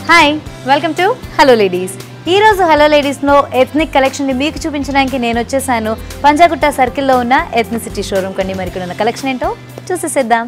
hi welcome to hello ladies ఈ రోజు hello లేడీస్లో ఎథ్నిక్ కలెక్షన్ని మీకు చూపించడానికి నేను వచ్చేసాను పంజాగుట్ట సర్కిల్లో ఉన్న ఎథ్నిసిటీ షోరూమ్ కండి మరి ఇక్కడ ఉన్న కలెక్షన్ ఏంటో చూసేసేద్దాం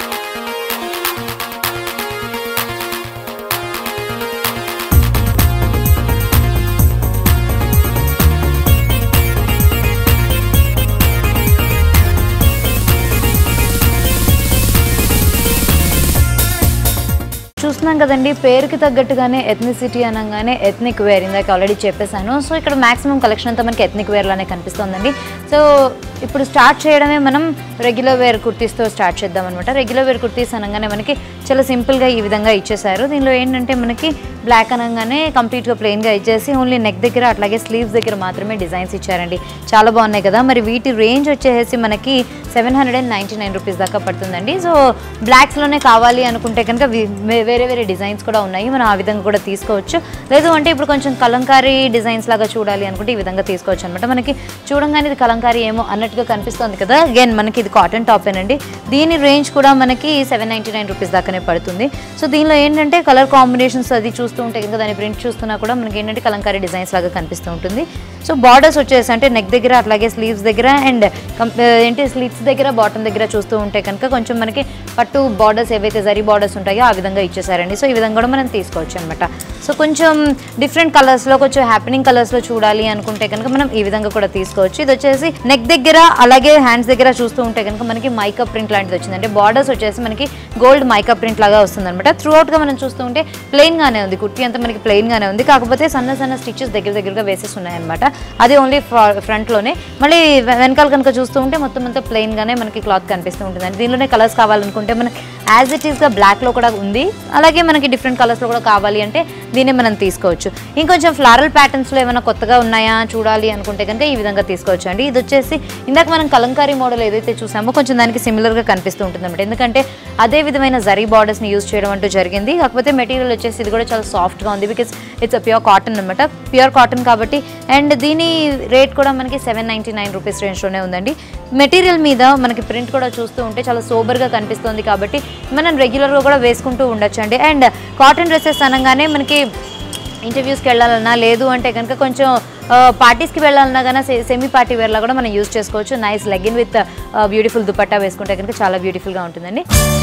చూస్తున్నాం కదండి పేరుకి తగ్గట్టుగానే ఎథ్నిసిటీ అనగానే ఎథ్నిక్ వేర్ ఇందాక ఆల్రెడీ చెప్పేశాను సో ఇక్కడ మాక్సిమం కలెక్షన్ అంతా మనకి ఎథ్నిక్ వేర్లోనే కనిపిస్తుందండి సో ఇప్పుడు స్టార్ట్ చేయడమే మనం రెగ్యులర్ వేర్ కుర్తీస్తో స్టార్ట్ చేద్దాం అనమాట రెగ్యులర్ వేర్ కుర్తీస్ అనగానే మనకి చాలా సింపుల్గా ఈ విధంగా ఇచ్చేసారు దీనిలో ఏంటంటే మనకి బ్లాక్ అనగానే కంప్లీట్గా ప్లెయిన్గా ఇచ్చేసి ఓన్లీ నెక్ దగ్గర అట్లాగే స్లీవ్స్ దగ్గర మాత్రమే డిజైన్స్ ఇచ్చారండి చాలా బాగున్నాయి కదా మరి వీటి రేంజ్ వచ్చేసి మనకి seven hundred and ninety nine rupees దాకా పడుతుందండి సో బ్లాక్స్లోనే కావాలి అనుకుంటే కనుక వి- వే- వేరే వేరే డిజైన్స్ కూడా ఉన్నాయి మనం ఆ విధంగా కూడా తీసుకోవచ్చు లేదు అంటే ఇప్పుడు కొంచెం కలంకారీ డిజైన్స్ లాగా చూడాలి అనుకుంటే ఈ విధంగా తీసుకోవచ్చు అనమాట మనకి చూడంగానే ఇది కలంకారీ ఏమో అన్నట్టుగా కనిపిస్తుంది కదా అగైన్ మనకి ఇది కాటన్ టాపేనండి దీని రేంజ్ కూడా మనకి సెవెన్ నైంటీ నైన్ రూపీస్ దాకానే పడుతుంది సో దీనిలో ఏంటంటే కలర్ కాంబినేషన్స్ అది చూస్తూ ఉంటే కనుక దాని ప్రింట్ చూస్తున్నా కూడా మనకి ఏంటంటే కలంకారీ డిజైన్స్ లాగా కనిపిస్తూ ఉంటుంది సో బార్డర్స్ వచ్చేసి అంటే నెక్ దగ్గర అట్లాగే స్లీవ్స్ దగ్గర అండ్ ఏంటి స్లీవ్స్ దగ్గర బాటమ్ దగ్గర చూస్తూ ఉంటే కనుక కొంచెం మనకి పట్టు బార్డర్స్ ఏవైతే జరీ బార్డర్స్ ఉంటాయో ఆ విధంగా ఇచ్చేసారండి సో ఈ విధంగా కూడా మనం తీసుకోవచ్చు అనమాట సో కొంచెం డిఫరెంట్ కలర్స్లో కొంచెం హ్యాపెనింగ్ కలర్స్లో చూడాలి అనుకుంటే కనుక మనం ఈ విధంగా కూడా తీసుకోవచ్చు ఇది వచ్చేసి నెక్ దగ్గర అలాగే హ్యాండ్స్ దగ్గర చూస్తూ ఉంటే కనుక మనకి మైకా ప్రింట్ లాంటిది వచ్చింది అంటే బార్డర్స్ వచ్చేసి మనకి గోల్డ్ మైకా ప్రింట్ లాగా వస్తుంది అనమాట త్రూ అవుట్గా మనం చూస్తూ ఉంటే ప్లెయిన్ గానే ఉంది కుర్తీ అంతా మనకి ప్లెయిన్ గానే ఉంది కాకపోతే సన్న సన్న స్టిచెస్ దగ్గర దగ్గరగా వేసేసి ఉన్నాయన్నమాట అది ఓన్లీ ఫ్రంట్ లోనే మళ్ళీ వె- వెనకాల కనుక చూస్తూ ఉంటే మొత్తం అంతా ప్లెయిన్ గానే మనకి క్లాత్ కనిపిస్తూ ఉంటుంది అండి దీనిలోనే కలర్స్ కావాలనుకుంటే మనకి యాజ్ ఇట్ ఈస్ గా బ్లాక్ లో కూడా ఉంది అలాగే మనకి డిఫరెంట్ కలర్స్ లో కూడా కావాలి అంటే దీన్ని మనం తీసుకోవచ్చు ఇంకొంచెం ఫ్లారల్ ప్యాటర్న్స్ లో ఏమైనా కొత్తగా ఉన్నాయా చూడాలి అనుకుంటే కనుక ఈ విధంగా తీసుకోవచ్చు అండి ఇది వచ్చేసి ఇందాక మనం కలంకారీ మోడల్ ఏదైతే చూసామో కొంచెం దానికి సిమిలర్ గా కనిపిస్తూ ఉంటుంది అనమాట ఎందుకంటే అదే విధమైన జరీ బార్డర్స్ ని యూజ్ చేయడం అంటూ జరిగింది కాకపోతే మెటీరియల్ వచ్చేసి ఇది కూడా చాలా సాఫ్ట్ గా ఉంది బికాస్ ఇట్స్ ప్యూర్ కాటన్ అనమాట ప్యూర్ కాటన్ కాబట్టి అండ్ దీని రేట్ కూడా మనకి సెవెన్ నైంటీ నైన్ రూపీస్ రేంజ్లోనే ఉందండి మెటీరియల్ మీద మనకి ప్రింట్ కూడా చూస్తూ ఉంటే చాలా సోబర్గా కనిపిస్తుంది కాబట్టి మనం రెగ్యులర్గా కూడా వేసుకుంటూ ఉండొచ్చు అండి అండ్ కాటన్ డ్రెస్సెస్ అనగానే మనకి ఇంటర్వ్యూస్కి వెళ్ళాలన్నా లేదు అంటే కనుక కొంచెం పార్టీస్కి వెళ్ళాలన్నా కానీ సెమీ పార్టీ వేర్లా కూడా మనం యూజ్ చేసుకోవచ్చు nice legging with beautiful dupatta వేసుకుంటే కనుక చాలా బ్యూటిఫుల్గా ఉంటుందండి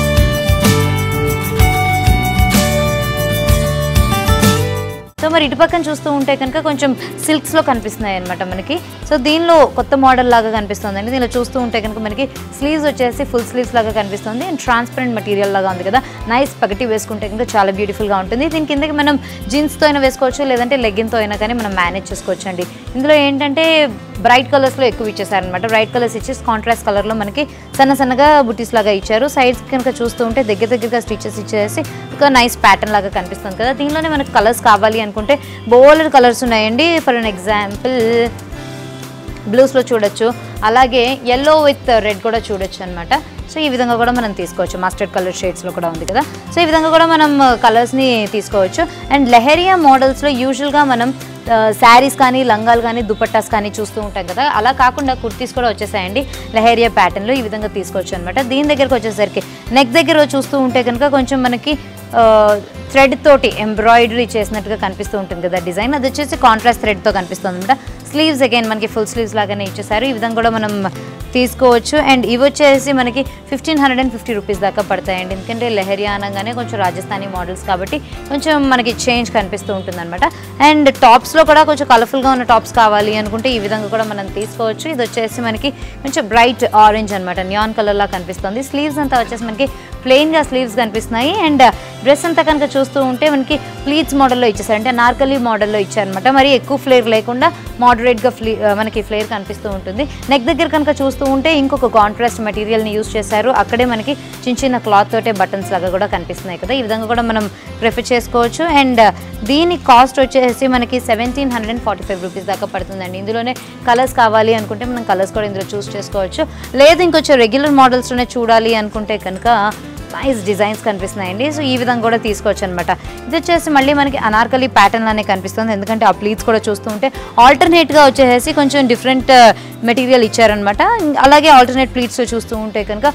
సో మరి ఇటు పక్కన చూస్తూ ఉంటే కనుక కొంచెం సిల్క్స్లో కనిపిస్తున్నాయి అనమాట మనకి సో దీనిలో కొత్త మోడల్ లాగా కనిపిస్తుంది అండి దీనిలో చూస్తూ ఉంటే కనుక మనకి స్లీవ్స్ వచ్చేసి ఫుల్ స్లీవ్స్ లాగా కనిపిస్తుంది అండ్ ట్రాన్స్పరెంట్ మెటీరియల్ లాగా ఉంది కదా నైస్ పగటి వేసుకుంటే కనుక చాలా బ్యూటిఫుల్గా ఉంటుంది దీని కిందకి మనం జీన్స్తో అయినా వేసుకోవచ్చు లేదంటే లెగ్గిన్తో అయినా కానీ మనం మేనేజ్ చేసుకోవచ్చు అండి ఇందులో ఏంటంటే బ్రైట్ కలర్స్లో ఎక్కువ ఇచ్చేసారనమాట బ్రైట్ కలర్స్ ఇచ్చేసి కాంట్రాస్ట్ కలర్లో మనకి సన్న సన్నగా బుటీస్ లాగా ఇచ్చారు సైడ్స్ కనుక చూస్తూ ఉంటే దగ్గర దగ్గరగా స్టిచెస్ ఇచ్చేసి ఒక నైస్ ప్యాటర్న్ లాగా కనిపిస్తుంది కదా దీనిలోనే మనకి కలర్స్ కావాలి అనుకుంటే బోల్డ్ కలర్స్ ఉన్నాయండి ఫర్ అన్ ఎగ్జాంపుల్ బ్లూస్లో చూడొచ్చు అలాగే ఎల్లో విత్ రెడ్ కూడా చూడొచ్చు అనమాట సో ఈ విధంగా కూడా మనం తీసుకోవచ్చు మస్టర్డ్ కలర్ షేడ్స్లో కూడా ఉంది కదా సో ఈ విధంగా కూడా మనం కలర్స్ని తీసుకోవచ్చు అండ్ లెహరియా మోడల్స్లో యూజువల్గా మనం శారీస్ కానీ లంగాలు కానీ దుపట్టాస్ కానీ చూస్తూ ఉంటాం కదా అలా కాకుండా కుర్తీస్ కూడా వచ్చేసాయండి లెహరియా ప్యాటర్న్లో ఈ విధంగా తీసుకోవచ్చు అనమాట దీని దగ్గరకు వచ్చేసరికి నెక్ దగ్గర చూస్తూ ఉంటే కనుక కొంచెం మనకి థ్రెడ్ తోటి ఎంబ్రాయిడరీ చేసినట్టుగా కనిపిస్తూ ఉంటుంది కదా డిజైన్ అది వచ్చేసి కాంట్రాస్ట్ థ్రెడ్తో కనిపిస్తుంది అనమాట స్లీవ్స్ అగైన్ మనకి ఫుల్ స్లీవ్స్ లాగానే ఇచ్చేసారు ఈ విధంగా కూడా మనం తీసుకోవచ్చు అండ్ ఇవి వచ్చేసి మనకి fifteen hundred and fifty rupees దాకా పడతాయండి ఎందుకంటే లెహరియా అనగానే కొంచెం రాజస్థానీ మోడల్స్ కాబట్టి కొంచెం మనకి చేంజ్ కనిపిస్తూ ఉంటుంది అనమాట అండ్ టాప్స్లో కూడా కొంచెం కలర్ఫుల్గా ఉన్న టాప్స్ కావాలి అనుకుంటే ఈ విధంగా కూడా మనం తీసుకోవచ్చు ఇది వచ్చేసి మనకి కొంచెం బ్రైట్ ఆరెంజ్ అనమాట న్యాన్ కలర్లా కనిపిస్తుంది స్లీవ్స్ అంతా వచ్చేసి మనకి ప్లెయిన్గా స్లీవ్స్ కనిపిస్తున్నాయి అండ్ డ్రెస్ అంతా కనుక చూస్తూ ఉంటే మనకి ప్లీట్స్ మోడల్లో ఇచ్చేసారు అంటే నార్కలీ మోడల్లో ఇచ్చారనమాట మరి ఎక్కువ ఫ్లేర్ లేకుండా మోడరేట్గా ఫ్లీ ఆ, మనకి ఫ్లేర్ కనిపిస్తూ ఉంటుంది నెక్ దగ్గర కనుక చూస్తూ ఉంటే ఇంకొక కాంట్రాస్ట్ మెటీరియల్ని యూస్ చేశారు అక్కడే మనకి చిన్న చిన్న క్లాత్ తోటే బటన్స్ లాగా కూడా కనిపిస్తున్నాయి కదా ఈ విధంగా కూడా మనం ప్రిఫర్ చేసుకోవచ్చు అండ్ దీని కాస్ట్ వచ్చేసి మనకి seventeen hundred and forty five rupees దాకా పడుతుందండి ఇందులోనే కలర్స్ కావాలి అనుకుంటే మనం కలర్స్ కూడా ఇందులో చూస్ చేసుకోవచ్చు లేదు ఇంకొంచెం రెగ్యులర్ మోడల్స్లోనే చూడాలి అనుకుంటే కనుక నైస్ డిజైన్స్ కనిపిస్తున్నాయండి సో ఈ విధంగా కూడా తీసుకోవచ్చు అనమాట ఇది వచ్చేసి మళ్ళీ మనకి అనార్కలి ప్యాటర్న్ లానే కనిపిస్తుంది ఎందుకంటే ఆ ప్లీట్స్ కూడా చూస్తూ ఉంటే ఆల్టర్నేట్గా వచ్చేసి కొంచెం డిఫరెంట్ మెటీరియల్ ఇచ్చారనమాట అలాగే ఆల్టర్నేట్ ప్లీట్స్లో చూస్తూ ఉంటే కనుక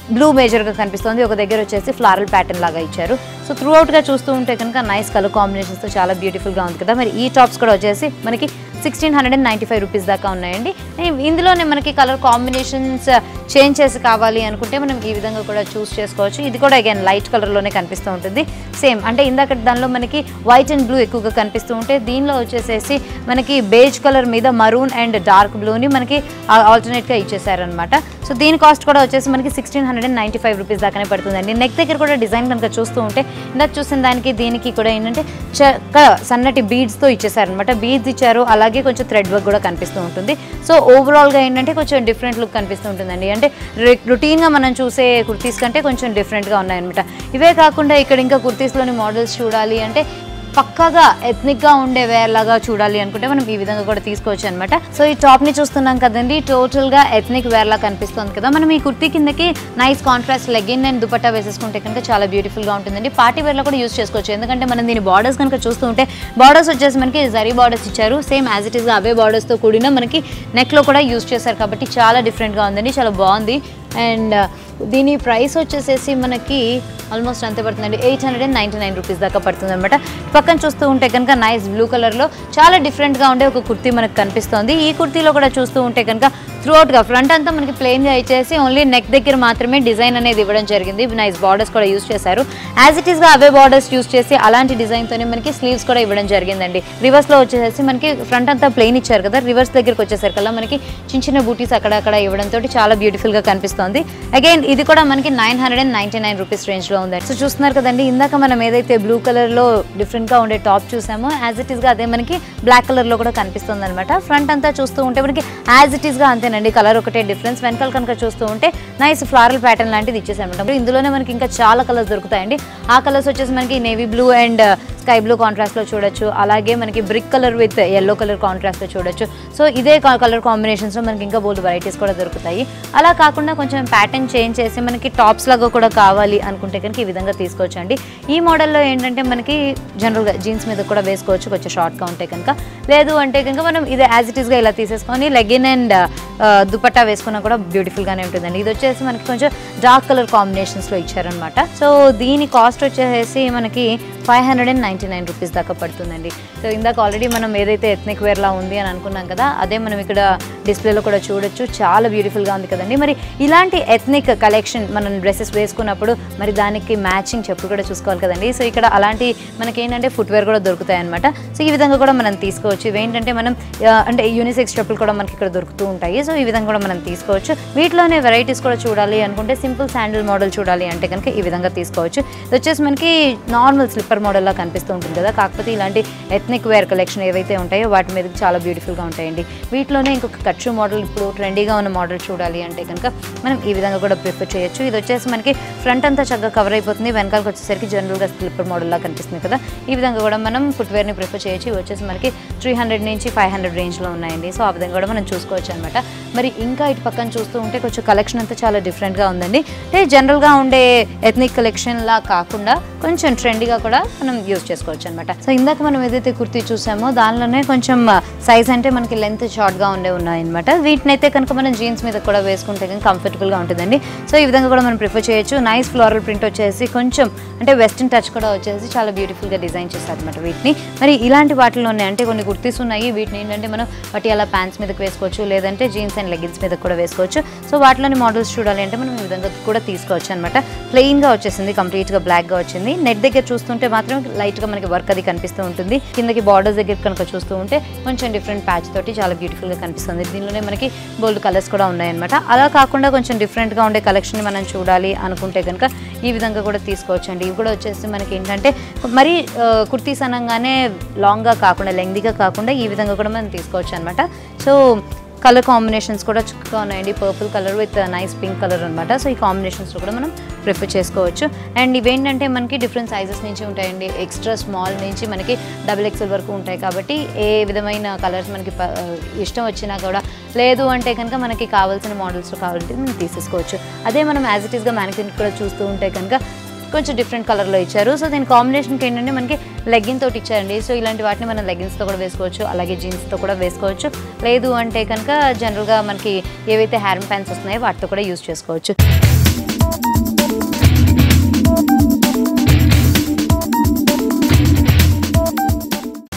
బ్లూ మేజర్గా కనిపిస్తుంది ఒక దగ్గర వచ్చేసి ఫ్లారల్ ప్యాటర్న్ లాగా ఇచ్చారు సో త్రూ అవుట్గా చూస్తూ ఉంటే కనుక నైస్ కలర్ కాంబినేషన్స్తో చాలా బ్యూటిఫుల్గా ఉంది కదా మరి ఈ టాప్స్ కూడా వచ్చేసి మనకి sixteen hundred and ninety five rupees దాకా ఉన్నాయండి ఈ- ఇందులోనే మనకి కలర్ కాంబినేషన్స్ చేంజ్ చేసి కావాలి అనుకుంటే మనం ఈ విధంగా కూడా చూస్ చేసుకోవచ్చు ఇది కూడా అగైన్ లైట్ కలర్లోనే కనిపిస్తూ ఉంటుంది సేమ్ అంటే ఇందాక దానిలో మనకి వైట్ అండ్ బ్లూ ఎక్కువగా కనిపిస్తూ ఉంటే దీనిలో వచ్చేసేసి మనకి బేజ్ కలర్ మీద మరూన్ అండ్ డార్క్ బ్లూని మనకి ఆల్టర్నేట్గా ఇచ్చేసారనమాట సో దీని కాస్ట్ కూడా వచ్చేసి మనకి sixteen hundred and ninety five rupees దాకానే పడుతుందండి నెక్ దగ్గర కూడా డిజైన్ కనుక చూస్తూ ఉంటే ఇందాక చూసిన దానికి దీనికి కూడా ఏంటంటే చక్క సన్నటి బీడ్స్తో ఇచ్చేసారనమాట బీడ్స్ ఇచ్చారు అలాగే కొంచెం థ్రెడ్ వర్క్ కూడా కనిపిస్తూ ఉంటుంది సో ఓవరాల్గా ఏంటంటే కొంచెం డిఫరెంట్ లుక్ కనిపిస్తూ ఉంటుందండి అంటే రొటీన్గా మనం చూసే కుర్తీస్ కంటే కొంచెం డిఫరెంట్గా ఉన్నాయన్నమాట ఇవే కాకుండా ఇక్కడ ఇంకా కుర్తీస్లోని మోడల్స్ చూడాలి అంటే పక్కాగా ఎథ్నిక్గా ఉండే వేర్ లాగా చూడాలి అనుకుంటే మనం ఈ విధంగా కూడా తీసుకోవచ్చు అనమాట సో ఈ టాప్ ని చూస్తున్నాం కదండి టోటల్ గా ఎథ్నిక్ వేర్ లా కనిపిస్తుంది కదా మనం ఈ కుర్తీ కిందకి nice contrast legging and dupatta వేసేసుకుంటే కనుక చాలా బ్యూటిఫుల్ గా ఉంటుందండి పార్టీ వేర్ లో కూడా యూస్ చేసుకోవచ్చు ఎందుకంటే మనం దీని బార్డర్స్ కనుక చూస్తూ ఉంటే బార్డర్స్ వచ్చేసి మనకి జరీ బార్డర్స్ ఇచ్చారు సేమ్ యాజ్ ఇట్ ఈస్ అవే బార్డర్స్ తో కూడిన మనకి నెక్ లో కూడా యూస్ చేశారు కాబట్టి చాలా డిఫరెంట్ గా ఉందండి చాలా బాగుంది అండ్ దీని ప్రైస్ వచ్చేసేసి మనకి ఆల్మోస్ట్ అంతే పడుతుందండి eight hundred and ninety nine rupees దాకా పడుతుంది అనమాట పక్కన చూస్తూ ఉంటే కనుక నైస్ బ్లూ కలర్లో చాలా డిఫరెంట్గా ఉండే ఒక కుర్తీ మనకు కనిపిస్తుంది ఈ కుర్తీలో కూడా చూస్తూ ఉంటే కనుక త్రూఅవుట్గా ఫ్రంట్ అంతా మనకి ప్లెయిన్గా ఇచ్చేసి ఓన్లీ నెక్ దగ్గర మాత్రమే డిజైన్ అనేది ఇవ్వడం జరిగింది నైస్ బార్డర్స్ కూడా యూస్ చేశారు యాజ్ ఇట్ ఈస్గా అవే బార్డర్స్ యూస్ చేసి అలాంటి డిజైన్తోనే మనకి స్లీవ్స్ కూడా ఇవ్వడం జరిగిందండి రివర్స్లో వచ్చేసి మనకి ఫ్రంట్ అంతా ప్లెయిన్ ఇచ్చారు కదా రివర్స్ దగ్గరికి వచ్చేసరికల్లా మనకి చిన్న చిన్న బూటీస్ అక్కడక్కడ ఇవ్వడంతో చాలా బ్యూటిఫుల్గా కనిపిస్తుంది అగైన్ ఇది కూడా మనకి nine hundred and ninety nine rupees రేంజ్లో ఉంది సో చూస్తున్నారు కదండి ఇందాక మనం ఏదైతే బ్లూ కలర్లో డిఫరెంట్గా ఉండే టాప్ చూసామో యాజ్ ఇట్ ఈస్గా అదే మనకి బ్లాక్ కలర్లో కూడా కనిపిస్తుంది అనమాట ఫ్రంట్ అంతా చూస్తూ ఉంటే మనకి యాజ్ ఇట్ ఈస్గా అంతేనండి కలర్ ఒకటే డిఫరెన్స్ వెనకాల కనుక చూస్తూ ఉంటే నైస్ ఫ్లారల్ ప్యాటర్న్ లాంటిది ఇచ్చేసామన్నమాట ఇందులోనే మనకి ఇంకా చాలా కలర్స్ దొరుకుతాయండి ఆ కలర్స్ వచ్చేసి మనకి navy blue and sky blue కాంట్రాస్ట్లో చూడొచ్చు అలాగే మనకి brick colour with yellow colour కాంట్రాస్ట్లో చూడొచ్చు సో ఇదే కలర్ కాంబినేషన్స్లో మనకి ఇంకా బోల్డ్ వెరైటీస్ కూడా దొరుకుతాయి అలా కాకుండా కొంచెం ప్యాటర్న్ చేంజ్ చేసి మనకి టాప్స్ లాగా కూడా కావాలి అనుకుంటే కనుక ఈ విధంగా తీసుకోవచ్చు అండి ఈ మోడల్లో ఏంటంటే మనకి జనరల్గా జీన్స్ మీద కూడా వేసుకోవచ్చు కొంచెం షార్ట్గా ఉంటే కనుక లేదు అంటే కనుక మనం ఇది యాజ్ ఇట్ ఈస్గా ఇలా తీసేసుకొని లెగిన్ అండ్ దుపట్టా వేసుకున్నా కూడా బ్యూటిఫుల్గానే ఉంటుందండి ఇది వచ్చేసి మనకి కొంచెం డార్క్ కలర్ కాంబినేషన్స్లో ఇచ్చారనమాట సో దీని కాస్ట్ వచ్చేసి మనకి five hundred and ninety nine rupees దాకా పడుతుందండి సో ఇందాక ఆల్రెడీ మనం ఏదైతే ఎథ్నిక్ వేర్లా ఉంది అని అనుకున్నాం కదా అదే మనం ఇక్కడ డిస్ప్లేలో కూడా చూడొచ్చు చాలా బ్యూటిఫుల్గా ఉంది కదండి మరి ఇలాంటి ఎథ్నిక్ కలెక్షన్ మనం డ్రెస్సెస్ వేసుకున్నప్పుడు మరి దానికి మ్యాచింగ్ చెప్పులు కూడా చూసుకోవాలి కదండి సో ఇక్కడ అలాంటి మనకి ఏంటంటే ఫుట్వేర్ కూడా దొరుకుతాయి అనమాట సో ఈ విధంగా కూడా మనం తీసుకోవచ్చు ఇవేంటంటే మనం ఆ, అంటే యూనిసెక్స్ చెప్పులు కూడా మనకి ఇక్కడ దొరుకుతూ ఉంటాయి సో ఈ విధంగా కూడా మనం తీసుకోవచ్చు వీటిలోనే వెరైటీస్ కూడా చూడాలి అనుకుంటే సింపుల్ శాండిల్ మోడల్ చూడాలి అంటే కనుక ఈ విధంగా తీసుకోవచ్చు ఇది వచ్చేసి మనకి నార్మల్ స్లిప్పర్ మోడల్లా కనిపిస్తూ ఉంటుంది కదా కాకపోతే ఇలాంటి ఎథ్నిక్ వేర్ కలెక్షన్ ఏవైతే ఉంటాయో వాటి మీద చాలా బ్యూటిఫుల్గా ఉంటాయండి వీటిలోనే ఇంకొక కచ్చు మోడల్ ఇప్పుడు ట్రెండీగా ఉన్న మోడల్ చూడాలి అంటే కనుక మనం ఈ విధంగా కూడా ప్రిఫర్ చేయొచ్చు ఇది వచ్చేసి మనకి ఫ్రంట్ అంతా చక్కగా కవర్ అయిపోతుంది వెనకాలకు వచ్చేసరికి జనరల్గా స్లిప్పర్ మోడల్లా కనిపిస్తుంది కదా ఈ విధంగా కూడా మనం ఫుట్వేర్ని ప్రిఫర్ చేయొచ్చు ఇవి వచ్చేసి మనకి త్రీ హండ్రెడ్ నుంచి ఫైవ్ హండ్రెడ్ రేంజ్లో ఉన్నాయండి సో ఆ విధంగా కూడా మనం చూసుకోవచ్చు అనమాట మరి ఇంకా ఇటు పక్కన చూస్తూ ఉంటే కొంచెం కలెక్షన్ అంతా చాలా డిఫరెంట్గా ఉందండి అంటే జనరల్గా ఉండే ఎథ్నిక్ కలెక్షన్ లా కాకుండా కొంచెం ట్రెండీగా కూడా మనం యూజ్ చేసుకోవచ్చు అనమాట సో ఇందాక మనం ఏదైతే కుర్తీ చూసామో దానిలోనే కొంచెం సైజ్ అంటే మనకి లెంత్ షార్ట్గా ఉండే ఉన్నాయన్నమాట వీటిని అయితే కనుక మనం జీన్స్ మీద కూడా వేసుకుంటే కనుక కంఫర్టబుల్గా ఉంటుందండి సో ఈ విధంగా కూడా మనం ప్రిఫర్ చేయొచ్చు నైస్ ఫ్లోరల్ ప్రింట్ వచ్చేసి కొంచెం అంటే వెస్ట్రన్ టచ్ కూడా వచ్చేసి చాలా బ్యూటిఫుల్గా డిజైన్ చేస్తారు అనమాట వీటిని మరి ఇలాంటి వాటిలోనే అంటే కొన్ని కుర్తీస్ ఉన్నాయి వీటిని ఏంటంటే మనం పటియాలా ప్యాంట్స్ మీదకి వేసుకోవచ్చు లేదంటే జీన్స్ అండ్ లెగిన్స్ మీద కూడా వేసుకోవచ్చు సో వాటిలోని మోడల్స్ చూడాలి అంటే మనం ఈ విధంగా కూడా తీసుకోవచ్చు అనమాట ప్లెయిన్గా వచ్చేసింది కంప్లీట్గా బ్లాక్గా వచ్చింది నెట్ దగ్గర చూస్తుంటే మాత్రం లైట్గా మనకి వర్క్ అది కనిపిస్తూ ఉంటుంది కిందకి బార్డర్స్ దగ్గర కనుక చూస్తూ ఉంటే కొంచెం డిఫరెంట్ ప్యాచ్ తోటి చాలా బ్యూటిఫుల్గా కనిపిస్తుంది దీనిలోనే మనకి బోల్డ్ కలర్స్ కూడా ఉన్నాయన్నమాట అలా కాకుండా కొంచెం డిఫరెంట్గా ఉండే కలెక్షన్ మనం చూడాలి అనుకుంటే కనుక ఈ విధంగా కూడా తీసుకోవచ్చు అండి ఇవి కూడా వచ్చేసి మనకి ఏంటంటే మరి కుర్తీస్ అనగానే లాంగ్గా కాకుండా లెంగ్దీగా కాకుండా ఈ విధంగా కూడా మనం తీసుకోవచ్చు అనమాట సో కలర్ కాంబినేషన్స్ కూడా చక్కగా ఉన్నాయండి purple colour with nice pink colour అనమాట సో ఈ కాంబినేషన్స్లో కూడా మనం ప్రిఫర్ చేసుకోవచ్చు అండ్ ఇవేంటంటే మనకి డిఫరెంట్ సైజెస్ నుంచి ఉంటాయండి ఎక్స్ట్రా స్మాల్ నుంచి మనకి డబుల్ ఎక్సెల్ వరకు ఉంటాయి కాబట్టి ఏ విధమైన కలర్స్ మనకి ప- ఇష్టం వచ్చినా కూడా లేదు అంటే కనుక మనకి కావాల్సిన మోడల్స్ కావాలంటే మనం తీసేసుకోవచ్చు అదే మనం యాజ్ ఇట్ ఈస్గా మ్యానిక్యూర్ కూడా చూస్తూ ఉంటే కనుక కొంచెం డిఫరెంట్ కలర్లో ఇచ్చారు సో దీని కాంబినేషన్కి ఏంటంటే మనకి లెగ్గిన్ తోటి ఇచ్చారండి సో ఇలాంటి వాటిని మనం లెగ్గిన్స్తో కూడా వేసుకోవచ్చు అలాగే జీన్స్తో కూడా వేసుకోవచ్చు లేదు అంటే కనుక జనరల్గా మనకి ఏవైతే హ్యారమ్ ప్యాంట్స్ వస్తున్నాయో వాటితో కూడా యూస్ చేసుకోవచ్చు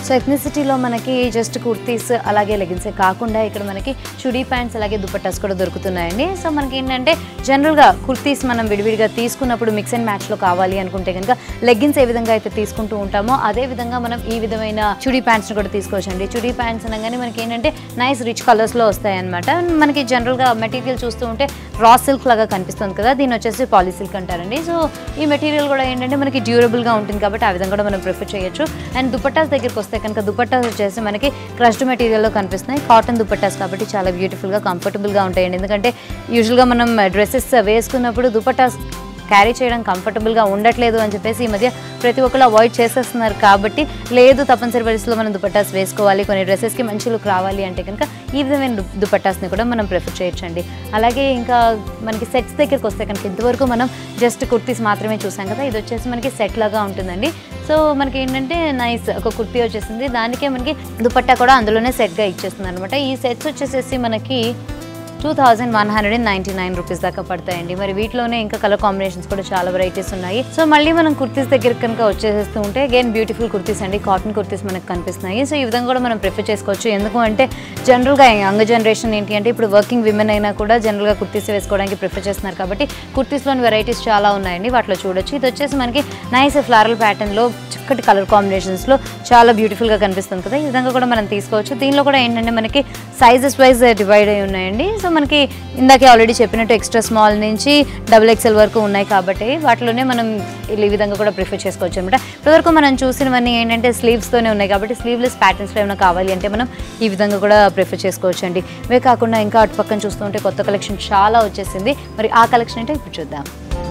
సో ఎథ్నిసిటీలో మనకి జస్ట్ కుర్తీస్ అలాగే లెగిన్సే కాకుండా ఇక్కడ మనకి చుడీ ప్యాంట్స్ అలాగే దుపట్టాస్ కూడా దొరుకుతున్నాయండి సో మనకి ఏంటంటే జనరల్గా కుర్తీస్ మనం విడివిడిగా తీసుకున్నప్పుడు మిక్స్ అండ్ మ్యాచ్లో కావాలి అనుకుంటే కనుక లెగ్గిన్స్ ఏ విధంగా అయితే తీసుకుంటూ ఉంటామో అదే విధంగా మనం ఈ విధమైన చుడీ ప్యాంట్స్ని కూడా తీసుకోవచ్చండి చుడీ ప్యాంట్స్ అనగానే మనకి ఏంటంటే నైస్ రిచ్ కలర్స్లో వస్తాయి అనమాట మనకి జనరల్గా మెటీరియల్ చూస్తూ ఉంటే రా సిల్క్ లాగా కనిపిస్తుంది కదా దీని వచ్చేసి పాలీ సిల్క్ అంటారండి సో ఈ మెటీరియల్ కూడా ఏంటంటే మనకి డ్యూరబుల్గా ఉంటుంది కాబట్టి ఆ విధంగా కూడా మనం ప్రిఫర్ చేయొచ్చు అండ్ దుపట్టాస్ దగ్గరికి వస్తే కనుక దుపట్టాస్ వచ్చేసి మనకి క్రష్డ్ మెటీరియల్లో కనిపిస్తున్నాయి కాటన్ దుపట్టాస్ కాబట్టి చాలా బ్యూటిఫుల్గా కంఫర్టబుల్గా ఉంటాయండి ఎందుకంటే యూజువల్గా మనం డ్రెస్సెస్ వేసుకున్నప్పుడు దుపట్టాస్ క్యారీ చేయడం కంఫర్టబుల్గా ఉండట్లేదు అని చెప్పేసి ఈ మధ్య ప్రతి ఒక్కరు అవాయిడ్ చేసేస్తున్నారు కాబట్టి లేదు తప్పనిసరి పరిస్థితుల్లో మనం దుపట్టాస్ వేసుకోవాలి కొన్ని డ్రెస్సెస్కి మంచి లుక్ రావాలి అంటే కనుక ఈ విధమైన దు- దుపట్టాస్ని కూడా మనం ప్రిఫర్ చేయొచ్చండి అలాగే ఇంకా మనకి సెట్స్ దగ్గరికి వస్తే కనుక ఇంతవరకు మనం జస్ట్ కుర్తీస్ మాత్రమే చూసాం కదా ఇది వచ్చేసి మనకి సెట్ లాగా ఉంటుందండి సో మనకి ఏంటంటే నైస్ ఒక కుర్తీ వచ్చేసింది దానికే మనకి దుపట్టా కూడా అందులోనే సెట్గా ఇచ్చేస్తుంది అనమాట ఈ సెట్స్ వచ్చేసేసి మనకి two thousand one hundred and ninety nine rupees దాకా పడతాయండి మరి వీటిలోనే ఇంకా కలర్ కాంబినేషన్స్ కూడా చాలా వెరైటీస్ ఉన్నాయి సో మళ్ళీ మనం కుర్తీస్ దగ్గర కనుక వచ్చేసేస్తూ ఉంటే అగైన్ బ్యూటిఫుల్ కుర్తీస్ అండి కాటన్ కుర్తీస్ మనకు కనిపిస్తున్నాయి సో ఈ విధంగా కూడా మనం ప్రిఫర్ చేసుకోవచ్చు ఎందుకు అంటే జనరల్గా యంగ్ జనరేషన్ ఏంటి అంటే ఇప్పుడు వర్కింగ్ విమెన్ అయినా కూడా జనరల్గా కుర్తీస్ వేసుకోవడానికి ప్రిఫర్ చేస్తున్నారు కాబట్టి కుర్తీస్లోని వెరైటీస్ చాలా ఉన్నాయండి వాటిలో చూడొచ్చు ఇది వచ్చేసి మనకి నైస్ ఫ్లారల్ ప్యాటర్న్లో చక్కటి కలర్ కాంబినేషన్స్లో చాలా బ్యూటిఫుల్గా కనిపిస్తుంది కదా ఈ విధంగా కూడా మనం తీసుకోవచ్చు దీనిలో కూడా ఏంటంటే మనకి సైజెస్ వైజ్ డివైడ్ అయి ఉన్నాయండి సో మనకి ఇందాకే ఆల్రెడీ చెప్పినట్టు ఎక్స్ట్రా స్మాల్ నుంచి డబుల్ ఎక్స్ఎల్ వరకు ఉన్నాయి కాబట్టి వాటిలోనే మనం ఈ విధంగా కూడా ప్రిఫర్ చేసుకోవచ్చు అనమాట ఇప్పటివరకు మనం చూసినవన్నీ ఏంటంటే స్లీవ్స్తోనే ఉన్నాయి కాబట్టి స్లీవ్లెస్ ప్యాటర్న్స్లో ఏమైనా కావాలి అంటే మనం ఈ విధంగా కూడా ప్రిఫర్ చేసుకోవచ్చు అండి ఇవే కాకుండా ఇంకా అటు పక్కన చూస్తూ ఉంటే కొత్త కలెక్షన్ చాలా వచ్చేసింది మరి ఆ కలెక్షన్ అంటే ఇప్పుడు చూద్దాం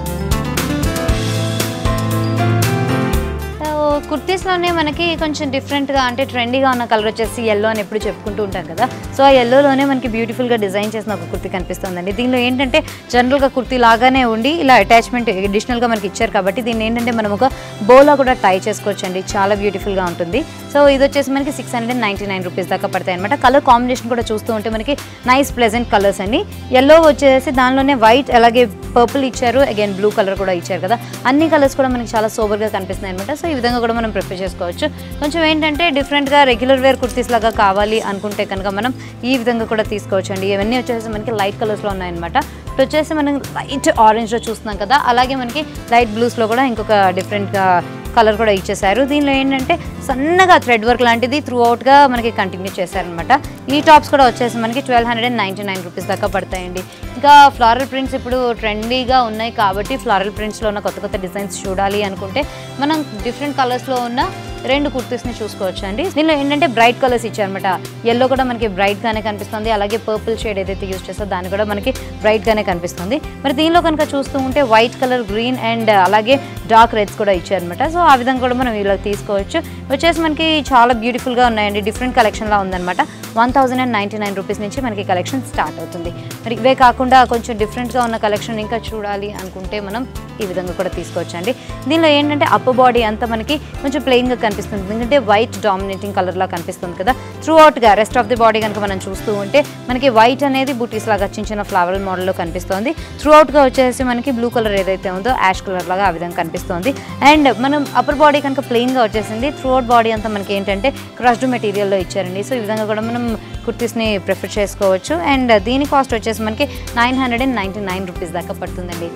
సో కుర్తీస్లోనే మనకి కొంచెం డిఫరెంట్గా అంటే ట్రెండీగా ఉన్న కలర్ వచ్చేసి ఎల్లో అని ఎప్పుడు చెప్పుకుంటూ ఉంటాం కదా సో ఆ ఎల్లోలోనే మనకి బ్యూటిఫుల్గా డిజైన్ చేసిన ఒక కుర్తీ కనిపిస్తుందండి దీనిలో ఏంటంటే జనరల్గా కుర్తీ లాగానే ఉండి ఇలా అటాచ్మెంట్ అడిషనల్గా మనకి ఇచ్చారు కాబట్టి దీన్ని ఏంటంటే మనం ఒక బోలా కూడా టై చేసుకోవచ్చు అండి చాలా బ్యూటిఫుల్గా ఉంటుంది సో ఇది వచ్చేసి మనకి six hundred and ninety nine rupees దాకా పడతాయి అనమాట కలర్ కాంబినేషన్ కూడా చూస్తూ ఉంటే మనకి నైస్ ప్లెజెంట్ కలర్స్ అండి ఎల్లో వచ్చేసి దానిలోనే వైట్ అలాగే పర్పుల్ ఇచ్చారు అగైన్ బ్లూ కలర్ కూడా ఇచ్చారు కదా అన్ని కలర్స్ కూడా మనకి చాలా సోబర్గా కనిపిస్తున్నాయి అనమాట సో ఈ విధంగా కూడా మనం ప్రిఫర్ చేసుకోవచ్చు కొంచెం ఏంటంటే డిఫరెంట్గా రెగ్యులర్ వేర్ కుర్తీస్ లాగా కావాలి అనుకుంటే కనుక మనం ఈ విధంగా కూడా తీసుకోవచ్చు అండి ఇవన్నీ వచ్చేసి మనకి లైట్ కలర్స్లో ఉన్నాయన్నమాట ఇప్పుడు వచ్చేసి మనం లైట్ ఆరెంజ్లో చూస్తున్నాం కదా అలాగే మనకి లైట్ బ్లూస్లో కూడా ఇంకొక డిఫరెంట్గా కలర్ కూడా ఇచ్చేసారు దీనిలో ఏంటంటే సన్నగా థ్రెడ్ వర్క్ లాంటిది త్రూ అవుట్గా మనకి కంటిన్యూ చేశారనమాట ఈ టాప్స్ కూడా వచ్చేసి మనకి twelve hundred and ninety nine rupees దాకా పడతాయండి ఇంకా ఫ్లారల్ ప్రింట్స్ ఇప్పుడు ట్రెండీగా ఉన్నాయి కాబట్టి ఫ్లారల్ ప్రింట్స్లో ఉన్న కొత్త కొత్త డిజైన్స్ చూడాలి అనుకుంటే మనం డిఫరెంట్ కలర్స్లో ఉన్న రెండు కుర్తీస్ని చూసుకోవచ్చు అండి దీనిలో ఏంటంటే బ్రైట్ కలర్స్ ఇచ్చారనమాట ఎల్లో కూడా మనకి బ్రైట్గానే కనిపిస్తుంది అలాగే పర్పుల్ షేడ్ ఏదైతే యూస్ చేస్తారో దాన్ని కూడా మనకి బ్రైట్గానే కనిపిస్తుంది మరి దీనిలో కనుక చూస్తూ ఉంటే వైట్ కలర్ గ్రీన్ అండ్ అలాగే డార్క్ రెడ్స్ కూడా ఇచ్చారనమాట సో ఆ విధంగా కూడా మనం ఇలా తీసుకోవచ్చు వచ్చేసి మనకి చాలా బ్యూటిఫుల్గా ఉన్నాయండి డిఫరెంట్ కలెక్షన్లా ఉందన్నమాట one thousand and ninety nine rupees నుంచి మనకి కలెక్షన్ స్టార్ట్ అవుతుంది మరి ఇవే కాకుండా కొంచెం డిఫరెంట్గా ఉన్న కలెక్షన్ ఇంకా చూడాలి అనుకుంటే మనం ఈ విధంగా కూడా తీసుకోవచ్చు అండి దీనిలో ఏంటంటే అప్పర్ బాడీ అంతా మనకి కొంచెం ప్లెయిన్గా కనిపిస్తుంది ఎందుకంటే వైట్ డామినేటింగ్ కలర్లా కనిపిస్తుంది కదా త్రూ అవుట్గా రెస్ట్ ఆఫ్ ది బాడీ కనుక మనం చూస్తూ ఉంటే మనకి వైట్ అనేది బూటీస్ లాగా చిన్న చిన్న ఫ్లవర్ మోడల్లో కనిపిస్తుంది త్రూ అవుట్గా వచ్చేసి మనకి బ్లూ కలర్ ఏదైతే ఉందో యాష్ కలర్ లాగా ఆ విధంగా కనిపిస్తుంది అండ్ మనం అప్పర్ బాడీ కనుక ప్లెయిన్గా వచ్చేసింది త్రూ అవుట్ బాడీ అంతా మనకి ఏంటంటే క్రష్డ్ మెటీరియల్లో ఇచ్చారండి సో ఈ విధంగా కూడా మనం కుర్తీస్ని ప్రిఫర్ చేసుకోవచ్చు అండ్ దీని కాస్ట్ వచ్చేసి మనకి nine hundred and ninety nine rupees దాకా పడుతుందండి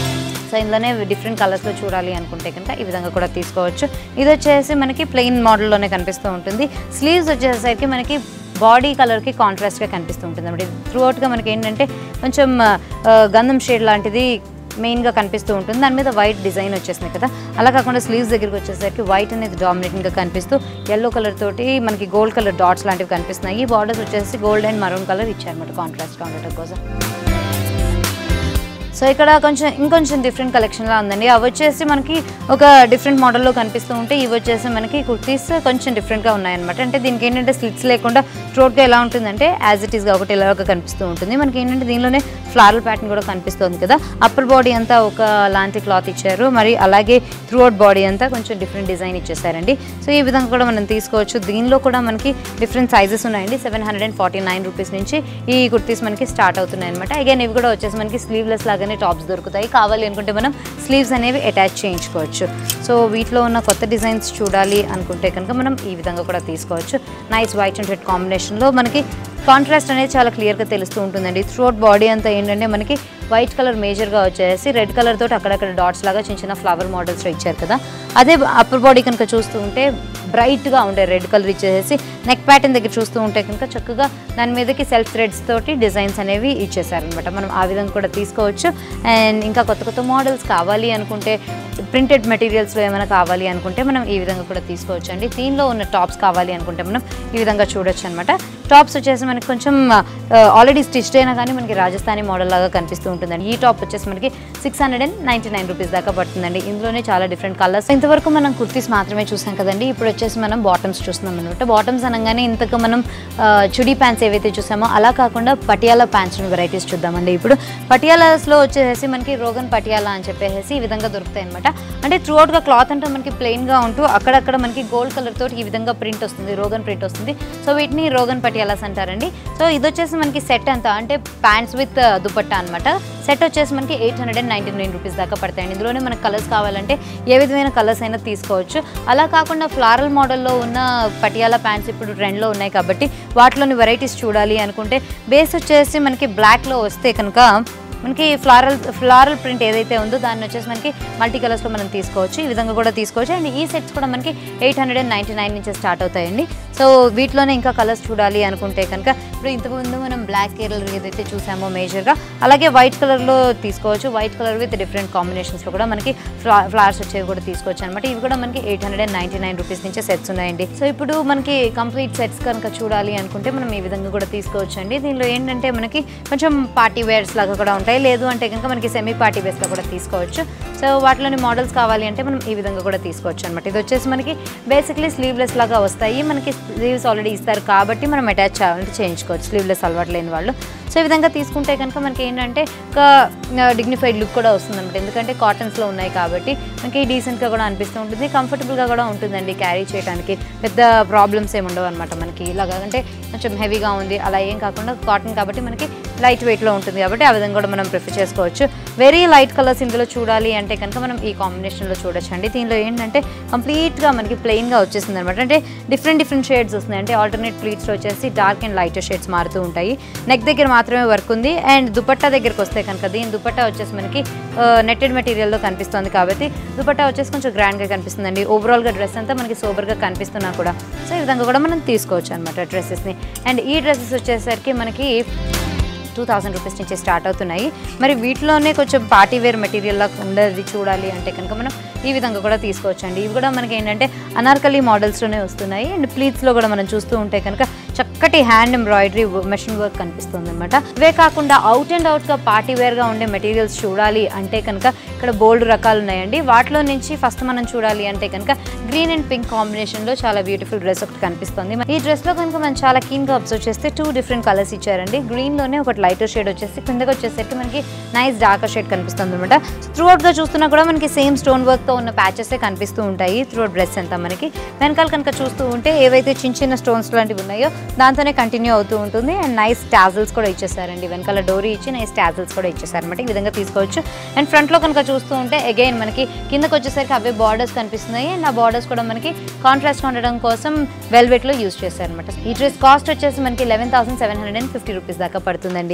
సో ఇందులోనే డిఫరెంట్ కలర్స్లో చూడాలి అనుకుంటే కనుక ఈ విధంగా కూడా తీసుకోవచ్చు ఇది వచ్చేసి మనకి ప్లెయిన్ మోడల్లోనే కనిపిస్తూ ఉంటుంది స్లీవ్స్ వచ్చేసరికి మనకి బాడీ కలర్కి కాంట్రాస్ట్గా కనిపిస్తూ ఉంటుంది అన్నమాట త్రూ అవుట్గా మనకి ఏంటంటే కొంచెం ఆ, గంధం షేడ్ లాంటిది మెయిన్గా కనిపిస్తూ ఉంటుంది దాని మీద వైట్ డిజైన్ వచ్చేసింది కదా అలా కాకుండా స్లీవ్స్ దగ్గరికి వచ్చేసరికి వైట్ అనేది డామినేటింగ్గా కనిపిస్తూ ఎల్లో కలర్ తోటి మనకి గోల్డ్ కలర్ డాట్స్ లాంటివి కనిపిస్తున్నాయి ఈ బార్డర్స్ వచ్చేసి గోల్డ్ అండ్ మరూన్ కలర్ ఇచ్చారన్నమాట కాంట్రాస్ట్గా ఉండటం కోసం సో ఇక్కడ కొంచెం ఇంకొంచెం డిఫరెంట్ కలెక్షన్లా ఉందండి అవి వచ్చేసి మనకి ఒక డిఫరెంట్ మోడల్లో కనిపిస్తూ ఉంటే ఇవి వచ్చేసి మనకి కుర్తీస్ కొంచెం డిఫరెంట్గా ఉన్నాయన్నమాట అంటే దీనికి ఏంటంటే స్లిట్స్ లేకుండా త్రోట్గా ఎలా ఉంటుందంటే యాజ్ ఇట్ ఈస్గా ఒకటి ఇలాగా కనిపిస్తూ ఉంటుంది మనకి ఏంటంటే దీనిలోనే ఫ్లారల్ ప్యాటర్న్ కూడా కనిపిస్తుంది కదా అప్పర్ బాడీ అంతా ఒక లాంటి క్లాత్ ఇచ్చారు మరి అలాగే త్రూ అవుట్ బాడీ అంతా కొంచెం డిఫరెంట్ డిజైన్ ఇచ్చేసారండి సో ఈ విధంగా కూడా మనం తీసుకోవచ్చు దీనిలో కూడా మనకి డిఫరెంట్ సైజెస్ ఉన్నాయండి seven hundred and forty nine rupees నుంచి ఈ కుర్తీస్ మనకి స్టార్ట్ అవుతున్నాయి అనమాట అగైన్ ఇవి కూడా వచ్చేసి మనకి స్లీవ్లెస్ లాగానే ఇలాగనే టాప్స్ దొరుకుతాయి కావాలి అనుకుంటే మనం స్లీవ్స్ అనేవి అటాచ్ చేయించుకోవచ్చు సో వీటిలో ఉన్న కొత్త డిజైన్స్ చూడాలి అనుకుంటే కనుక మనం ఈ విధంగా కూడా తీసుకోవచ్చు నైస్ వైట్ అండ్ రెడ్ కాంబినేషన్లో మనకి కాంట్రాస్ట్ అనేది చాలా క్లియర్గా తెలుస్తూ ఉంటుందండి త్రూఅవుట్ బాడీ అంతా ఏంటంటే మనకి వైట్ కలర్ మేజర్గా వచ్చేసి రెడ్ కలర్ తోటి అక్కడక్కడ డాట్స్ లాగా చిన్న చిన్న ఫ్లవర్ మోడల్స్ ఇచ్చారు కదా అదే అప్పర్ బాడీ కనుక చూస్తూ ఉంటే బ్రైట్గా ఉండే రెడ్ కలర్ ఇచ్చేసి నెక్ ప్యాటర్న్ దగ్గర చూస్తూ ఉంటే కనుక చక్కగా దాని మీదకి సెల్ఫ్ థ్రెడ్స్ తోటి డిజైన్స్ అనేవి ఇచ్చేసారనమాట మనం ఆ విధంగా కూడా తీసుకోవచ్చు అండ్ ఇంకా కొత్త కొత్త మోడల్స్ కావాలి అనుకుంటే ప్రింటెడ్ మెటీరియల్స్లో ఏమైనా కావాలి అనుకుంటే మనం ఈ విధంగా కూడా తీసుకోవచ్చు అండి దీనిలో ఉన్న టాప్స్ కావాలి అనుకుంటే మనం ఈ విధంగా చూడొచ్చు అనమాట టాప్స్ వచ్చేసి మనకి కొంచెం ఆల్రెడీ స్టిచ్డ్ అయినా కానీ మనకి రాజస్థానీ మోడల్ లాగా కనిపిస్తూ ఉంటుందండి ఈ టాప్ వచ్చేసి మనకి six hundred and ninety nine rupees దాకా పడుతుందండి ఇందులోనే చాలా డిఫరెంట్ కలర్స్ ఇంతవరకు మనం కుర్తీస్ మాత్రమే చూసాం కదండి ఇప్పుడు వచ్చేసి మనం బాటమ్స్ చూస్తున్నాం అనమాట బాటమ్స్ అనగానే ఇంతకు మనం ఆ, చుడీ ప్యాంట్స్ ఏవైతే చూసామో అలా కాకుండా పటియాలా ప్యాంట్స్ వెరైటీస్ చూద్దామండి ఇప్పుడు పటియాలాస్లో వచ్చేసి మనకి రోగన్ పటియాలా అని చెప్పేసి ఈ విధంగా దొరుకుతాయి అనమాట అంటే త్రూఅవుట్ గా క్లాత్ అంటే మనకి ప్లెయిన్ గా ఉంటూ అక్కడక్కడ మనకి గోల్డ్ కలర్ తోటి ఈ విధంగా ప్రింట్ వస్తుంది రోగన్ ప్రింట్ వస్తుంది సో వీటిని రోగన్ పటియాలాస్ అంటారండి సో ఇది వచ్చేసి మనకి సెట్ అంతా అంటే ప్యాంట్స్ విత్ దుపట్టా అనమాట సెట్ వచ్చేసి మనకి eight hundred and ninety nine rupees దాకా పడతాయండి ఇందులోనే మనకి కలర్స్ కావాలంటే ఏ విధమైన కలర్స్ అయినా తీసుకోవచ్చు అలా కాకుండా ఫ్లారల్ మోడల్లో ఉన్న పటియాలా ప్యాంట్స్ ఇప్పుడు ట్రెండ్లో ఉన్నాయి కాబట్టి వాటిలోని వెరైటీస్ చూడాలి అనుకుంటే బేస్ వచ్చేసి మనకి బ్లాక్లో వస్తే కనుక మనకి ఫ్లారల్ ఫ్లారల్ ప్రింట్ ఏదైతే ఉందో దాన్ని వచ్చేసి మనకి మల్టీ కలర్స్లో మనం తీసుకోవచ్చు ఈ విధంగా కూడా తీసుకోవచ్చు అండ్ ఈ సెట్స్ కూడా మనకి eight hundred and ninety nine నుంచి స్టార్ట్ అవుతాయండి సో వీటిలోనే ఇంకా కలర్స్ చూడాలి అనుకుంటే కనుక ఇప్పుడు ఇంతకుముందు మనం బ్లాక్ కలర్ ఏదైతే చూసామో మేజర్గా అలాగే వైట్ కలర్లో తీసుకోవచ్చు వైట్ కలర్ విత్ డిఫరెంట్ కాంబినేషన్స్లో కూడా మనకి ఫ్లా ఫ్లవర్స్ వచ్చేవి కూడా తీసుకోవచ్చు అనమాట ఇవి కూడా మనకి eight hundred and ninety nine rupees నుంచే సెట్స్ ఉన్నాయండి సో ఇప్పుడు మనకి కంప్లీట్ సెట్స్ కనుక చూడాలి అనుకుంటే మనం ఈ విధంగా కూడా తీసుకోవచ్చు అండి దీనిలో ఏంటంటే మనకి కొంచెం పార్టీ వేర్స్ లాగా కూడా ఉంటాయి లేదు అంటే కనుక మనకి సెమీ పార్టీ వేర్స్లో కూడా తీసుకోవచ్చు సో వాటిలోని మోడల్స్ కావాలి అంటే మనం ఈ విధంగా కూడా తీసుకోవచ్చు అనమాట ఇది వచ్చేసి మనకి బేసిక్లీ స్లీవ్లెస్ లాగా వస్తాయి మనకి స్లీవ్స్ ఆల్రెడీ ఇస్తారు కాబట్టి మనం అటాచ్ చేయాలంటే చేయించుకోవచ్చు స్లీవ్లెస్ అలవాటు లేని వాళ్ళు సో ఈ విధంగా తీసుకుంటే కనుక మనకి ఏంటంటే ఒక డిగ్నిఫైడ్ లుక్ కూడా వస్తుంది అనమాట ఎందుకంటే కాటన్స్లో ఉన్నాయి కాబట్టి మనకి డీసెంట్గా కూడా అనిపిస్తూ ఉంటుంది కంఫర్టబుల్గా కూడా ఉంటుందండి క్యారీ చేయడానికి పెద్ద ప్రాబ్లమ్స్ ఏమి ఉండవు అనమాట మనకి ఇలాగా అంటే కొంచెం హెవీగా ఉంది అలా ఏం కాకుండా కాటన్ కాబట్టి మనకి లైట్ వెయిట్లో ఉంటుంది కాబట్టి ఆ విధంగా కూడా మనం ప్రిఫర్ చేసుకోవచ్చు వెరీ లైట్ కలర్స్ ఇందులో చూడాలి అంటే కనుక మనం ఈ కాంబినేషన్లో చూడొచ్చు అండి దీనిలో ఏంటంటే కంప్లీట్గా మనకి ప్లెయిన్గా వచ్చేసింది అనమాట అంటే డిఫరెంట్ డిఫరెంట్ షేడ్స్ వస్తున్నాయి అంటే ఆల్టర్నేట్ ప్లీట్స్లో వచ్చేసి డార్క్ అండ్ లైట్ షేడ్స్ మారుతూ ఉంటాయి నెక్ దగ్గర మాత్రమే వర్క్ ఉంది అండ్ దుపట్టా దగ్గరికి వస్తే కనుక దీని దుపట్టా వచ్చేసి మనకి నెట్టెడ్ మెటీరియల్లో కనిపిస్తుంది కాబట్టి దుపట్టా వచ్చేసి కొంచెం గ్రాండ్గా కనిపిస్తుందండి ఓవరాల్గా డ్రెస్ అంతా మనకి సోబర్గా కనిపిస్తున్నా కూడా సో ఈ విధంగా కూడా మనం తీసుకోవచ్చు అనమాట డ్రెస్సెస్ని అండ్ ఈ డ్రెస్సెస్ వచ్చేసరికి మనకి టూ థౌసండ్ రూపీస్ నుంచి స్టార్ట్ అవుతున్నాయి మరి వీటిలోనే కొంచెం పార్టీ వేర్ మెటీరియల్ లాగా ఉండేది చూడాలి అంటే కనుక మనం ఈ విధంగా కూడా తీసుకోవచ్చు అండి ఇవి కూడా మనకి ఏంటంటే అనార్కలి మోడల్స్లోనే వస్తున్నాయి అండ్ ప్లీట్స్లో కూడా మనం చూస్తూ ఉంటే కనుక చక్కటి హ్యాండ్ ఎంబ్రాయిడరీ మెషిన్ వర్క్ కనిపిస్తుంది అనమాట ఇవే కాకుండా అవుట్ అండ్ అవుట్గా పార్టీ వేర్గా ఉండే మెటీరియల్స్ చూడాలి అంటే కనుక ఇక్కడ బోల్డ్ రకాలు ఉన్నాయండి వాటిలో నుంచి ఫస్ట్ మనం చూడాలి అంటే కనుక గ్రీన్ అండ్ పింక్ కాంబినేషన్లో చాలా బ్యూటిఫుల్ డ్రెస్ ఒకటి కనిపిస్తుంది ఈ డ్రెస్లో కనుక మనం చాలా కీన్గా అబ్జర్వ్ చేస్తే టూ డిఫరెంట్ కలర్స్ ఇచ్చారండి గ్రీన్లోనే ఒకటి లైటర్ షేడ్ వచ్చేసి కిందకి వచ్చేసరికి మనకి నైస్ డార్కర్ షేడ్ కనిపిస్తుంది అనమాట త్రూఅవుట్గా చూస్తున్నా కూడా మనకి సేమ్ స్టోన్ వర్క్తో ఉన్న ప్యాచెస్ కనిపిస్తూ ఉంటాయి త్రూఅవుట్ డ్రెస్ అంతా మనకి వెనకాల కనుక చూస్తూ ఉంటే ఏవైతే చిన్న చిన్న స్టోన్స్ లాంటివి ఉన్నాయో దాంతోనే కంటిన్యూ అవుతూ ఉంటుంది అండ్ నైస్ టాజిల్స్ కూడా ఇచ్చేసారండి వెనకాల డోరీ ఇచ్చి నైస్ టాజిల్స్ కూడా ఇచ్చేసారనమాట ఈ విధంగా తీసుకోవచ్చు అండ్ ఫ్రంట్లో కనుక చూస్తూ ఉంటే అగైన్ మనకి కిందకి వచ్చేసరికి అవే బార్డర్స్ కనిపిస్తున్నాయి అండ్ ఆ బార్డర్స్ కూడా మనకి కాంట్రాస్ట్ ఉండడం కోసం వెల్వెట్లో యూస్ చేశారనమాట ఈ డ్రెస్ కాస్ట్ వచ్చేసి మనకి eleven thousand seven hundred and fifty rupees దాకా పడుతుందండి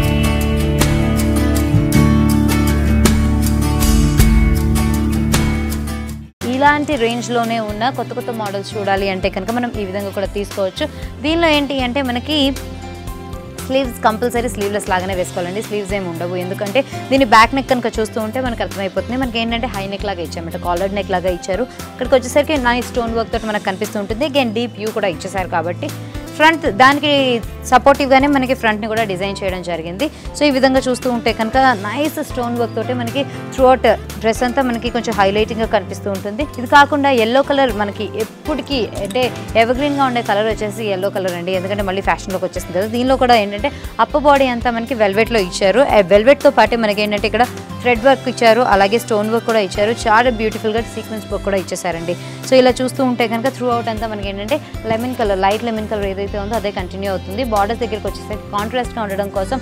ఇలాంటి రేంజ్లోనే ఉన్న కొత్త కొత్త మోడల్స్ చూడాలి అంటే కనుక మనం ఈ విధంగా కూడా తీసుకోవచ్చు దీనిలో ఏంటి అంటే మనకి స్లీవ్స్ కంపల్సరీ స్లీవ్లెస్ లాగానే వేసుకోవాలండి స్లీవ్స్ ఏమి ఉండవు ఎందుకంటే దీని బ్యాక్ నెక్ కనుక చూస్తూ ఉంటే మనకు అర్థమైపోతుంది మనకి ఏంటంటే హై నెక్ లాగా ఇచ్చామంట కాలర్ నెక్ లాగా ఇచ్చారు ఇక్కడికి వచ్చేసరికి నైస్ స్టోన్ వర్క్ తోటి మనకు కనిపిస్తూ ఉంటుంది అగైన్ డీప్ యూ కూడా ఇచ్చేసారు కాబట్టి ఫ్రంట్ దానికి సపోర్టివ్గానే మనకి ఫ్రంట్ని కూడా డిజైన్ చేయడం జరిగింది సో ఈ విధంగా చూస్తూ ఉంటే కనుక నైస్ స్టోన్ వర్క్ తోటి మనకి త్రూఅవుట్ డ్రెస్ అంతా మనకి కొంచెం హైలైటింగ్గా కనిపిస్తూ ఉంటుంది ఇది కాకుండా ఎల్లో కలర్ మనకి ఎప్పటికీ అంటే ఎవర్గ్రీన్గా ఉండే కలర్ వచ్చేసి ఎల్లో కలర్ అండి ఎందుకంటే మళ్ళీ ఫ్యాషన్లోకి వచ్చేస్తుంది కదా దీనిలో కూడా ఏంటంటే అప్పర్ బాడీ అంతా మనకి వెల్వెట్లో ఇచ్చారు వెల్వెట్తో పాటు మనకి ఏంటంటే ఇక్కడ థ్రెడ్ వర్క్ ఇచ్చారు అలాగే స్టోన్ వర్క్ కూడా ఇచ్చారు చాలా బ్యూటిఫుల్గా సీక్వెన్స్ వర్క్ కూడా ఇచ్చేసారండి సో ఇలా చూస్తూ ఉంటే కనుక త్రూ అవుట్ అంతా మనకి ఏంటంటే lemon colour light lemon colour ఏదైతే ఉందో అదే కంటిన్యూ అవుతుంది బార్డర్స్ దగ్గరికి వచ్చేసరికి కాంట్రాస్ట్గా ఉండడం కోసం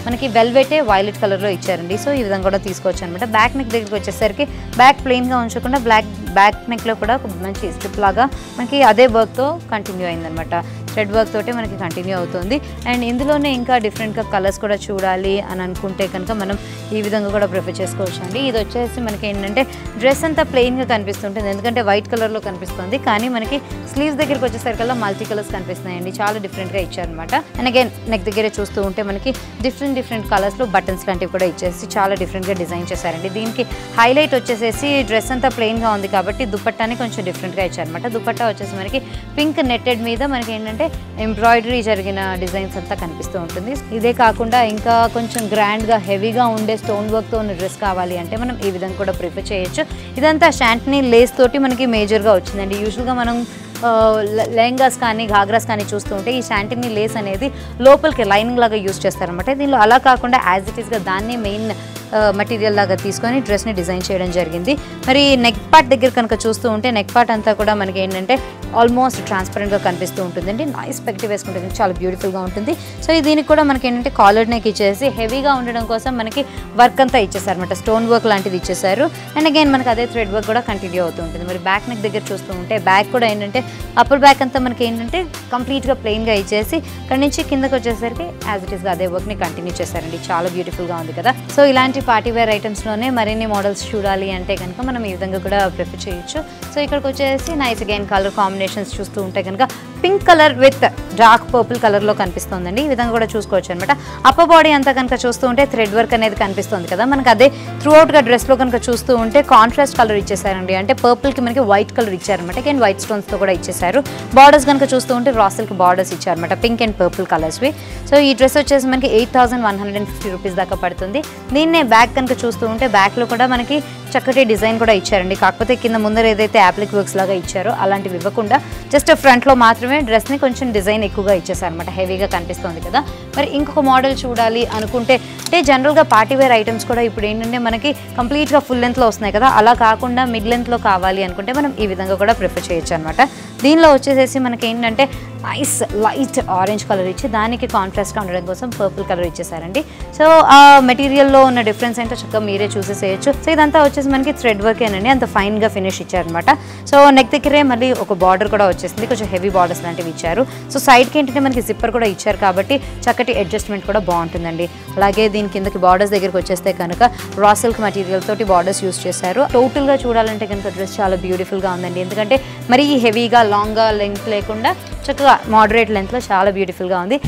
మనకి వెల్వెటే వైలెట్ కలర్లో ఇచ్చారండి సో ఈ విధంగా కూడా తీసుకోవచ్చు అనమాట బ్యాక్ నెక్ దగ్గరికి వచ్చేసరికి బ్యాక్ ప్లెయిన్గా ఉంచకుండా బ్లాక్ బ్యాక్ నెక్లో కూడా ఒక మంచి స్ట్రిప్ లాగా మనకి అదే వర్క్తో కంటిన్యూ అయిందనమాట థ్రెడ్ వర్క్ తోటే మనకి కంటిన్యూ అవుతుంది అండ్ ఇందులోనే ఇంకా డిఫరెంట్గా కలర్స్ కూడా చూడాలి అని అనుకుంటే కనుక మనం ఈ విధంగా కూడా ప్రిఫర్ చేసుకోవచ్చు అండి ఇది వచ్చేసి మనకి ఏంటంటే డ్రెస్ అంతా ప్లెయిన్గా కనిపిస్తుంటుంది ఎందుకంటే వైట్ కలర్లో కనిపిస్తుంది కానీ మనకి స్లీవ్స్ దగ్గరికి వచ్చేసరికల్లా మల్టీ కలర్స్ కనిపిస్తున్నాయండి చాలా డిఫరెంట్గా ఇచ్చారనమాట అండ్ అగైన్ నెక్ దగ్గరే చూస్తూ ఉంటే మనకి డిఫరెంట్ డిఫరెంట్ కలర్స్లో బటన్స్ లాంటివి కూడా ఇచ్చేసి చాలా డిఫరెంట్గా డిజైన్ చేశారండి దీనికి హైలైట్ వచ్చేసేసి డ్రెస్ అంతా ప్లెయిన్గా ఉంది కాబట్టి దుపట్టాని కొంచెం డిఫరెంట్గా ఇచ్చారనమాట దుపట్టా వచ్చేసి మనకి పింక్ నెట్టెడ్ మీద మనకి ఏంటంటే ఎంబ్రాయిడరీ జరిగిన డిజైన్స్ అంతా కనిపిస్తూ ఉంటుంది ఇదే కాకుండా ఇంకా కొంచెం గ్రాండ్గా హెవీగా ఉండే స్టోన్ వర్క్తో ఉన్న డ్రెస్ కావాలి అంటే మనం ఈ విధంగా కూడా ప్రిఫర్ చేయొచ్చు ఇదంతా షాంట్నీ లేస్ తోటి మనకి మేజర్గా వచ్చిందండి యూజువల్గా మనం ఆ, లె- లెహంగాస్ కానీ ఘాగ్రాస్ కానీ చూస్తూ ఉంటే ఈ శాంటినీ లేస్ అనేది లోపలికి లైనింగ్ లాగా యూస్ చేస్తారనమాట దీనిలో అలా కాకుండా యాజ్ ఇట్ ఈస్గా దాన్ని మెయిన్ మటీరియల్ లాగా తీసుకొని డ్రెస్ని డిజైన్ చేయడం జరిగింది మరి నెక్ పార్ట్ దగ్గర కనుక చూస్తూ ఉంటే నెక్ పార్ట్ అంతా కూడా మనకి ఏంటంటే ఆల్మోస్ట్ ట్రాన్స్పరెంట్గా కనిపిస్తూ ఉంటుందండి నైస్ పెక్టివ్ వేసుకుంటే కనుక చాలా బ్యూటిఫుల్గా ఉంటుంది సో ఈ దీనికి కూడా మనకి ఏంటంటే కాలర్ నెక్ ఇచ్చేసి హెవీగా ఉండడం కోసం మనకి వర్క్ అంతా ఇచ్చేసారు అనమాట స్టోన్ వర్క్ లాంటిది ఇచ్చేసారు అండ్ అగైన్ మనకి అదే థ్రెడ్ వర్క్ కూడా కంటిన్యూ అవుతూ ఉంటుంది మరి బ్యాక్ నెక్ దగ్గర చూస్తూ ఉంటే బ్యాక్ కూడా ఏంటంటే అప్పర్ బ్యాక్ అంతా మనకి ఏంటంటే కంప్లీట్గా ప్లెయిన్గా ఇచ్చేసి ఇక్కడ నుంచి కిందకి వచ్చేసరికి యాజ్ ఇట్ ఈస్గా అదే వర్క్ని కంటిన్యూ చేశారండి చాలా బ్యూటిఫుల్గా ఉంది కదా సో ఇలాంటి పార్టీ వేర్ ఐటమ్స్లోనే మరిన్ని మోడల్స్ చూడాలి అంటే కనుక మనం ఈ విధంగా కూడా ప్రిఫర్ చేయొచ్చు సో ఇక్కడికి వచ్చేసి నైస్ అగైన్ కలర్ కాంబినేషన్స్ చూస్తూ ఉంటే కనుక pink colour with dark purple కలర్లో కనిపిస్తుందండి ఈ విధంగా కూడా చూసుకోవచ్చు అనమాట అప్పర్ బాడీ అంతా కనుక చూస్తూ ఉంటే థ్రెడ్ వర్క్ అనేది కనిపిస్తుంది కదా మనకి అదే త్రూ అవుట్గా డ్రెస్లో కనుక చూస్తూ ఉంటే కాంట్రాస్ట్ కలర్ ఇచ్చేసారండి అంటే పర్పుల్కి మనకి వైట్ కలర్ ఇచ్చారనమాట అగైన్ వైట్ స్టోన్స్తో కూడా ఇచ్చేసారు బార్డర్స్ కనుక చూస్తూ ఉంటే రాసిల్కి బార్డర్స్ ఇచ్చారనమాట పింక్ అండ్ పర్పుల్ కలర్స్వి సో ఈ డ్రెస్ వచ్చేసి మనకి eight thousand one hundred and fifty rupees దాకా పడుతుంది దీన్నే బ్యాక్ కనుక చూస్తూ ఉంటే బ్యాక్లో కూడా మనకి చక్కటి డిజైన్ కూడా ఇచ్చారండి కాకపోతే కింద ముందర ఏదైతే యాప్లిక్ వర్క్స్ లాగా ఇచ్చారో అలాంటివి ఇవ్వకుండా జస్ట్ ఫ్రంట్లో మాత్రమే డ్రెస్ని కొంచెం డిజైన్ ఎక్కువగా ఇచ్చేసారనమాట హెవీగా కనిపిస్తుంది కదా మరి ఇంకొక మోడల్ చూడాలి అనుకుంటే అంటే జనరల్గా పార్టీ వేర్ ఐటమ్స్ కూడా ఇప్పుడు ఏంటంటే మనకి కంప్లీట్గా ఫుల్ లెంత్లో వస్తున్నాయి కదా అలా కాకుండా మిడ్ లెంత్లో కావాలి అనుకుంటే మనం ఈ విధంగా కూడా ప్రిఫర్ చేయొచ్చు అనమాట దీనిలో వచ్చేసేసి మనకి ఏంటంటే నైస్ లైట్ ఆరెంజ్ కలర్ ఇచ్చి దానికి కాంట్రాస్ట్గా ఉండడం కోసం పర్పుల్ కలర్ ఇచ్చేసారండి సో ఆ మెటీరియల్లో ఉన్న డిఫరెన్స్ ఏంటో చక్కగా మీరే చూసేసేయచ్చు సో ఇదంతా వచ్చేసి మనకి థ్రెడ్ వర్క్ ఏనండి అంత ఫైన్గా ఫినిష్ ఇచ్చారనమాట సో నెక్ దగ్గరే మళ్ళీ ఒక బార్డర్ కూడా వచ్చేసింది కొంచెం హెవీ బార్డర్స్ లాంటివి ఇచ్చారు సో సైడ్కి ఏంటంటే మనకి జిప్పర్ కూడా ఇచ్చారు కాబట్టి చక్కటి అడ్జస్ట్మెంట్ కూడా బాగుంటుందండి అలాగే దీని కిందకి బార్డర్స్ దగ్గరికి వచ్చేస్తే కనుక రా సిల్క్ మెటీరియల్ తోటి బార్డర్స్ యూస్ చేశారు టోటల్గా చూడాలంటే కనుక డ్రెస్ చాలా బ్యూటిఫుల్గా ఉందండి ఎందుకంటే మరీ హెవీగా లాంగ్గా లెంత్ లేకుండా చక్కగా మోడరేట్ లెంత్లో చాలా బ్యూటిఫుల్గా ఉంది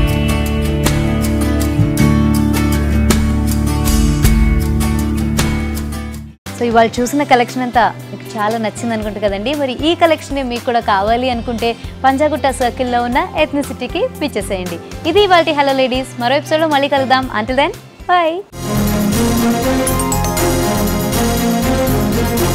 సో ఇవాళ చూసిన కలెక్షన్ అంతా మీకు చాలా నచ్చింది అనుకుంటా కదండి మరి ఈ కలెక్షన్ మీకు కూడా కావాలి అనుకుంటే పంజాగుట్ట సర్కిల్లో ఉన్న ఎథ్నిసిటీకి పిచ్చేసేయండి ఇది ఇవాళ హలో లేడీస్ మరో ఎపిసోడ్లో మళ్ళీ కలుద్దాం అంటిల్ దెన్ బాయ్